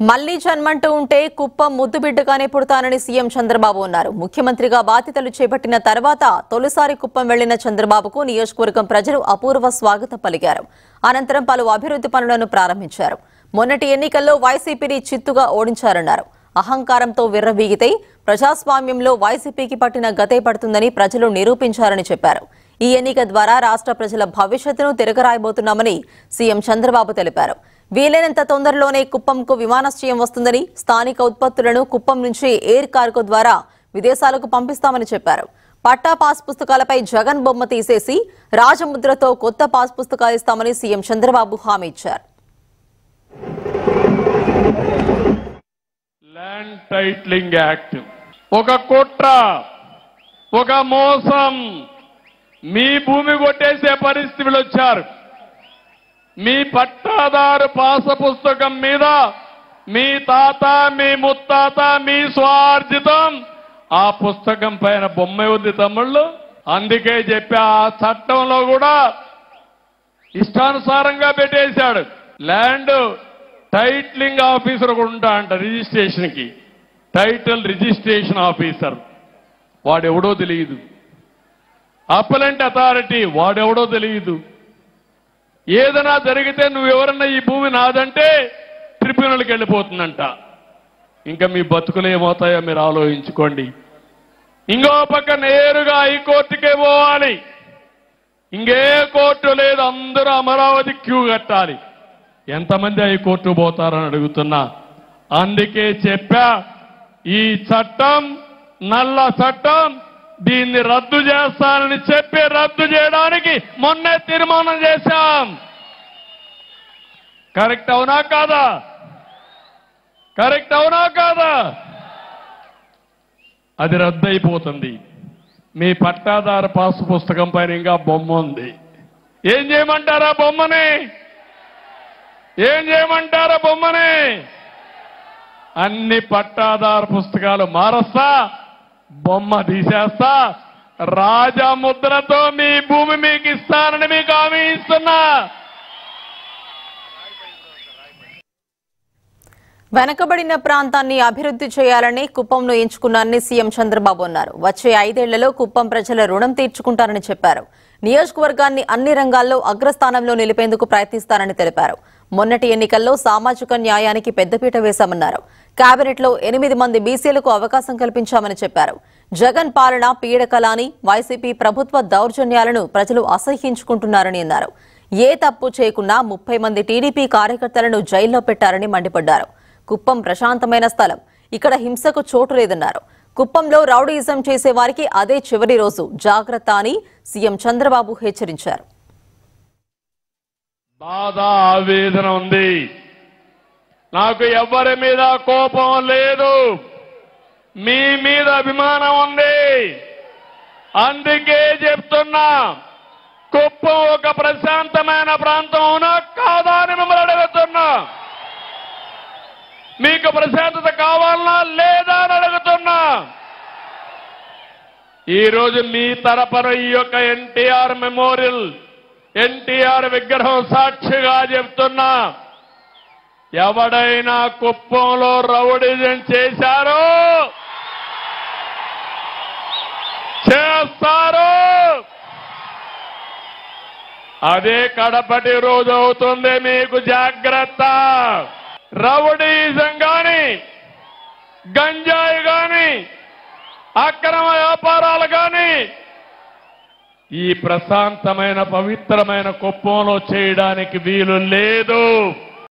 మళ్లీ జన్మంటూ ఉంటే కుప్పం ముద్దుబిడ్డగానే పుడతానని సీఎం చంద్రబాబు అన్నారు ముఖ్యమంత్రిగా బాధ్యతలు చేపట్టిన తర్వాత తొలిసారి కుప్పం వెళ్లిన చంద్రబాబుకు నియోజకవర్గం ప్రజలు అపూర్వ స్వాగతం పలికారు అనంతరం పలు అభివృద్ధి పనులను ప్రారంభించారు మొన్నటి ఎన్నికల్లో వైసీపీని చిత్తుగా ఓడించారన్నారు అహంకారంతో విర్రవీగితే ప్రజాస్వామ్యంలో వైసీపీకి పట్టిన గతే పడుతుందని ప్రజలు నిరూపించారని చెప్పారు ఈ ఎన్నిక ద్వారా రాష్ట్ర ప్రజల భవిష్యత్తును తిరగరాయబోతున్నామని సీఎం చంద్రబాబు తెలిపారు వీలైనంత తొందరలోనే కుప్పంకు విమానాశ్రయం వస్తుందని స్థానిక ఉత్పత్తులను కుప్పం నుంచి ఎయిర్ కార్గో ద్వారా విదేశాలకు పంపిస్తామని చెప్పారు పట్టా పాస్ పుస్తకాలపై జగన్ బొమ్మ తీసేసి రాజముద్రతో కొత్త పాస్ పుస్తకాలు ఇస్తామని సీఎం చంద్రబాబు హామీ ఇచ్చారు ల్యాండ్ టైట్లింగ్ యాక్ట్ ఒక కుట్ర ఒక మోసం మీ భూమి కొట్టేసే పరిస్థితులు వచ్చారు మీ పట్టాదారు పాస పుస్తకం మీద మీ తాత మీ ముత్తాత మీ స్వార్జితం ఆ పుస్తకం పైన బొమ్మ ఉంది తమ్ముళ్ళు అందుకే చెప్పి ఆ చట్టంలో కూడా ఇష్టానుసారంగా పెట్టేశాడు ల్యాండ్ టైట్లింగ్ ఆఫీసర్ కూడా ఉంటా అంట రిజిస్ట్రేషన్ కి టైటిల్ రిజిస్ట్రేషన్ ఆఫీసర్ వాడెవడో తెలియదు అప్పలెంట్ అథారిటీ వాడెవడో తెలియదు ఏదైనా జరిగితే నువ్వెవరన్నా ఈ భూమి నాదంటే ట్రిబ్యునల్కి వెళ్ళిపోతుందంట ఇంకా మీ బతుకులు ఏమవుతాయో మీరు ఆలోచించుకోండి ఇంకో పక్క నేరుగా హైకోర్టుకే పోవాలి ఇంకే కోర్టు లేదు అందరూ అమరావతి క్యూ కట్టాలి ఎంతమంది హైకోర్టు పోతారని అడుగుతున్నా అందుకే చెప్పా ఈ చట్టం నల్ల చట్టం దీన్ని రద్దు చేస్తానని చెప్పి రద్దు చేయడానికి మొన్నే తీర్మానం చేశాం కరెక్ట్ అవునా కాదా కరెక్ట్ అవునా కాదా అది రద్దు అయిపోతుంది మీ పట్టాదారు పాస్ పుస్తకం పైన ఇంకా బొమ్మ ఉంది ఏం చేయమంటారా బొమ్మని ఏం చేయమంటారా బొమ్మని అన్ని పట్టాదారు పుస్తకాలు మారస్తా బొమ్మ తీసేస్తా రాజముద్రతో మీ భూమి మీకు ఇస్తానని మీకు హామీ ఇస్తున్నా వెనకబడిన ప్రాంతాన్ని అభివృద్ధి చేయాలని కుప్పంను ఎంచుకున్నారని సీఎం చంద్రబాబు అన్నారు వచ్చే ఐదేళ్లలో కుప్పం ప్రజల రుణం తీర్చుకుంటారని చెప్పారు నియోజకవర్గాన్ని అన్ని రంగాల్లో అగ్రస్థానంలో నిలిపేందుకు ప్రయత్నిస్తారని తెలిపారు మొన్నటి ఎన్నికల్లో సామాజిక న్యాయానికి పెద్దపీట వేశామన్నారు కేబినెట్లో ఎనిమిది మంది బీసీలకు అవకాశం కల్పించామని చెప్పారు జగన్ పాలన పీడకలాని వైసీపీ ప్రభుత్వ దౌర్జన్యాలను ప్రజలు అసహ్యించుకుంటున్నారని అన్నారు ఏ తప్పు చేయకున్నా ముప్పై మంది టీడీపీ కార్యకర్తలను జైల్లో పెట్టారని మండిపడ్డారు కుప్పం ప్రశాంతమైన స్థలం ఇక్కడ హింసకు చోటు లేదన్నారు కుప్పంలో రౌడీయిజం చేసే వారికి అదే చివరి రోజు జాగ్రత్త అని సీఎం చంద్రబాబు హెచ్చరించారు బాధ ఆవేదన ఉంది నాకు ఎవరి మీద కోపం లేదు మీ మీద అభిమానం ఉంది అందుకే చెప్తున్నా కుప్పం ఒక ప్రశాంతమైన ప్రాంతం అవునా కాదా అని మిమ్మల్ని అడుగుతున్నా మీకు ప్రశాంతత కావాలనా లేదా అని అడుగుతున్నా ఈ రోజు మీ తరపున ఈ యొక్క ఎన్టీఆర్ మెమోరియల్ ఎన్టీఆర్ విగ్రహం సాక్షిగా చెప్తున్నా ఎవడైనా కుప్పంలో రౌడిజం చేశారో చేస్తారు అదే కడపటి రోజు అవుతుంది మీకు జాగ్రత్త రౌడీజం గాని గంజాయి గాని అక్రమ వ్యాపారాలు గాని ఈ ప్రశాంతమైన పవిత్రమైన కుప్పంలో చేయడానికి వీలు లేదు